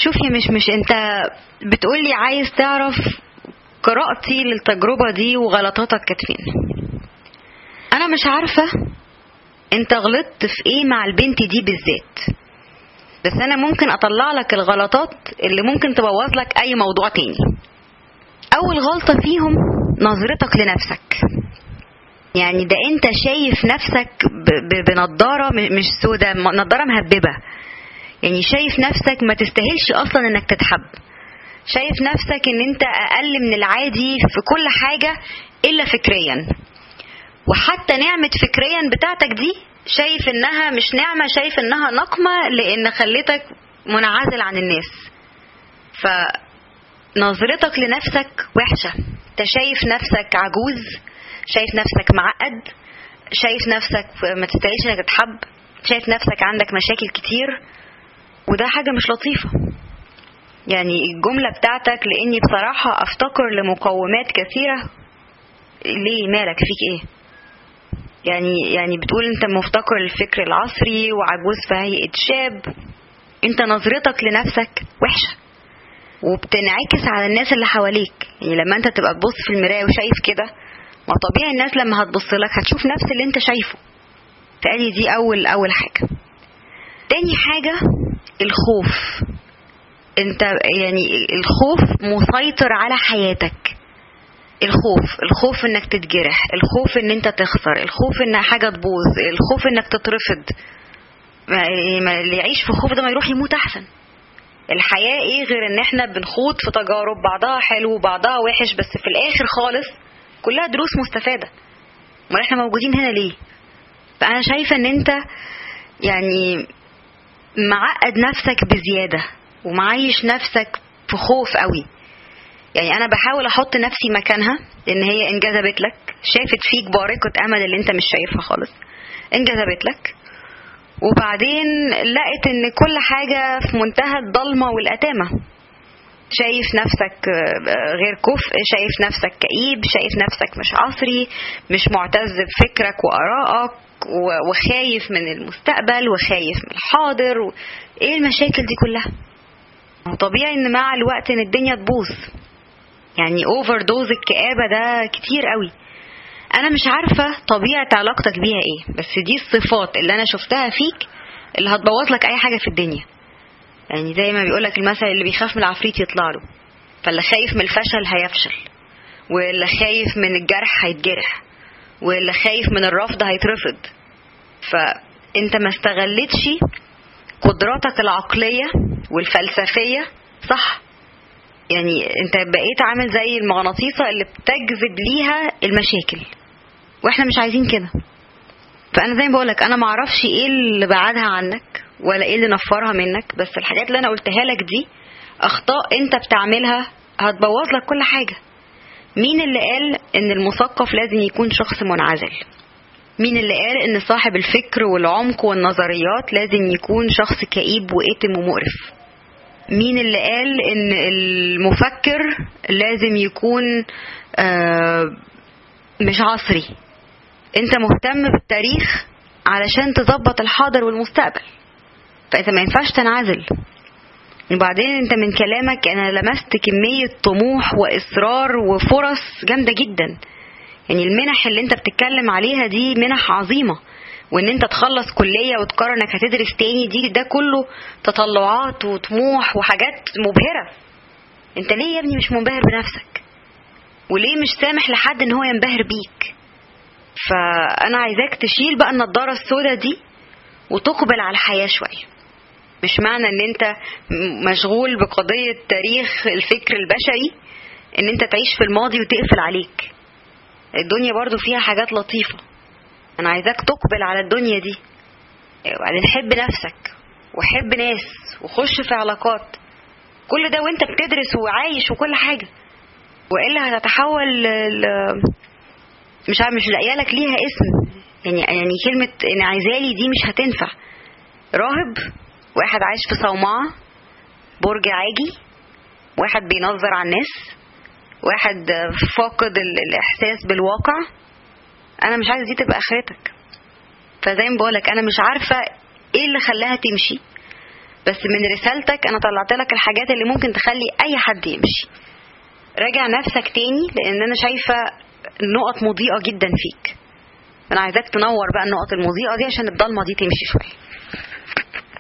شوف يا مش مش انت بتقولي عايز تعرف قراءتي للتجربة دي وغلطاتك كانت فين انا مش عارفة انت غلطت في ايه مع البنت دي بالذات بس انا ممكن اطلع لك الغلطات اللي ممكن تبوظ لك اي موضوع تاني اول غلطة فيهم نظرتك لنفسك يعني ده انت شايف نفسك ب- ب- بنضارة م- مش سودة م- نضارة مهببة يعني شايف نفسك ما تستاهلش اصلا انك تتحب شايف نفسك ان انت اقل من العادي في كل حاجة الا فكريا وحتى نعمة فكريا بتاعتك دي شايف انها مش نعمة شايف انها نقمة لان خلتك منعزل عن الناس فنظرتك لنفسك وحشة انت شايف نفسك عجوز شايف نفسك معقد شايف نفسك ما تستاهلش انك تتحب شايف نفسك عندك مشاكل كتير وده حاجة مش لطيفة يعني الجملة بتاعتك لاني بصراحة افتقر لمقومات كثيرة ليه مالك فيك ايه يعني يعني بتقول انت مفتقر للفكر العصري وعجوز في هيئة شاب انت نظرتك لنفسك وحشة وبتنعكس على الناس اللي حواليك يعني لما انت تبقى تبص في المراية وشايف كده ما طبيعي الناس لما هتبص لك هتشوف نفس اللي انت شايفه فادي دي اول اول حاجة تاني حاجة الخوف انت يعني الخوف مسيطر على حياتك الخوف الخوف انك تتجرح الخوف ان انت تخسر الخوف ان حاجة تبوظ الخوف انك تترفض ما- ما- اللي يعيش في خوف ده ما يروح يموت احسن الحياة ايه غير ان احنا بنخوض في تجارب بعضها حلو وبعضها وحش بس في الاخر خالص كلها دروس مستفادة امال احنا موجودين هنا ليه فانا شايفة ان انت يعني معقد نفسك بزيادة ومعيش نفسك في خوف قوي يعني انا بحاول احط نفسي مكانها لان هي انجذبت لك شافت فيك بارقة امل اللي انت مش شايفها خالص انجذبت لك وبعدين لقت ان كل حاجة في منتهى الضلمة والأتامة شايف نفسك آه، غير كفء شايف نفسك كئيب شايف نفسك مش عصري مش معتز بفكرك وآرائك و- وخايف من المستقبل وخايف من الحاضر و... ايه المشاكل دي كلها طبيعي ان مع الوقت ان الدنيا تبوظ يعني اوفر دوز الكآبة ده كتير قوي انا مش عارفة طبيعة علاقتك بيها ايه بس دي الصفات اللي انا شفتها فيك اللي هتبوظ لك اي حاجة في الدنيا يعني زي ما بيقولك المثل اللي بيخاف من العفريت يطلع له فاللي خايف من الفشل هيفشل واللي خايف من الجرح هيتجرح واللي خايف من الرفض هيترفض فانت ما استغلتش قدراتك العقلية والفلسفية صح يعني انت بقيت عامل زي المغناطيسة اللي بتجذب ليها المشاكل واحنا مش عايزين كده فانا زي ما بقولك انا معرفش ايه اللي بعدها عنك ولا ايه اللي نفرها منك بس الحاجات اللي انا قلتها لك دي اخطاء انت بتعملها هتبوظ لك كل حاجة مين اللي قال ان المثقف لازم يكون شخص منعزل مين اللي قال ان صاحب الفكر والعمق والنظريات لازم يكون شخص كئيب وإتم ومقرف مين اللي قال ان المفكر لازم يكون آه، مش عصري انت مهتم بالتاريخ علشان تظبط الحاضر والمستقبل فانت ما ينفعش تنعزل وبعدين انت من كلامك انا لمست كمية طموح واصرار وفرص جامدة جدا يعني المنح اللي انت بتتكلم عليها دي منح عظيمة وان انت تخلص كلية وتقرر انك هتدرس تاني دي ده كله تطلعات وطموح وحاجات مبهرة انت ليه يا ابني مش منبهر بنفسك وليه مش سامح لحد ان هو ينبهر بيك فانا عايزاك تشيل بقى النضارة السوداء دي وتقبل على الحياة شوية مش معنى ان انت م- مشغول بقضية تاريخ الفكر البشري ان انت تعيش في الماضي وتقفل عليك الدنيا برضو فيها حاجات لطيفة انا عايزاك تقبل على الدنيا دي وبعدين حب نفسك وحب ناس وخش في علاقات كل ده وانت بتدرس وعايش وكل حاجة والا هتتحول ل... ل- مش عارف مش لاقيه لك ليها اسم يعني يعني كلمة انعزالي دي مش هتنفع راهب واحد عايش في صومعة برج عاجي واحد بينظر على الناس واحد فاقد ال- الإحساس بالواقع أنا مش عايز دي تبقى آخرتك فزي ما بقولك أنا مش عارفة إيه اللي خلاها تمشي بس من رسالتك انا طلعت لك الحاجات اللي ممكن تخلي اي حد يمشي راجع نفسك تاني لان انا شايفه نقط مضيئه جدا فيك انا عايزاك تنور بقى النقط المضيئه دي عشان الضلمه دي تمشي شويه